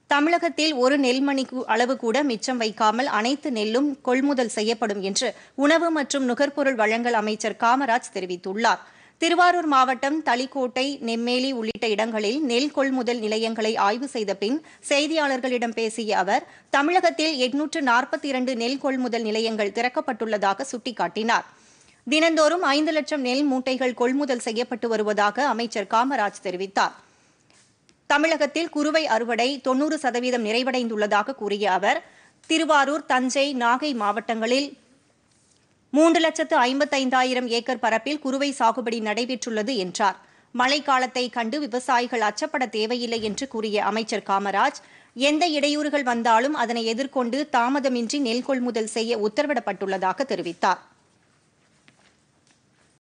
தமிழகத்தில் ஒரு நெல்மணி கு- அளவு கூட மிச்சம் வைக்காமல் அனைத்து நெல்லும் கொள்முதல் செய்யப்படும் என்று உணவு மற்றும் நுகர்பொருள் வழங்கல் அமைச்சர் காமராஜ் தெரிவித்துள்ளார் திருவாரூர் மாவட்டம் தளிக்கோட்டை நெம்மேலி உள்ளிட்ட இடங்களில் நெல் கொள்முதல் நிலையங்களை ஆய்வு செய்த பின் செய்தியாளர்களிடம் பேசிய அவர் தமிழகத்தில் எட்நூற்று நாற்பத்தி இரண்டு நெல் கொள்முதல் நிலையங்கள் திறக்கப்பட்டுள்ளதாக சுட்டிக்காட்டினார் தினந்தோறும் ஐந்து லட்சம் நெல் மூட்டைகள் கொள்முதல் செய்யப்பட்டு வருவதாக அமைச்சர் காமராஜ் தெரிவித்தார் தமிழகத்தில் குறுவை அறுவடை தொன்னூறு சதவீதம் நிறைவடைந்துள்ளதாக கூறிய அவர் திருவாரூர் தஞ்சை நாகை மாவட்டங்களில் மூன்று லட்சத்து ஐம்பத்தைந்தாயிரம் ஏக்கர் பரப்பில் குறுவை சாகுபடி நடைபெற்றுள்ளது என்றார் மழைக்காலத்தை கண்டு விவசாயிகள் அச்சப்பட தேவையில்லை என்று கூறிய அமைச்சர் காமராஜ் எந்த இடையூறுகள் வந்தாலும் அதனை எதிர்கொண்டு தாமதமின்றி நெல் கொள்முதல் செய்ய உத்தரவிடப்பட்டுள்ளதாக தெரிவித்தார்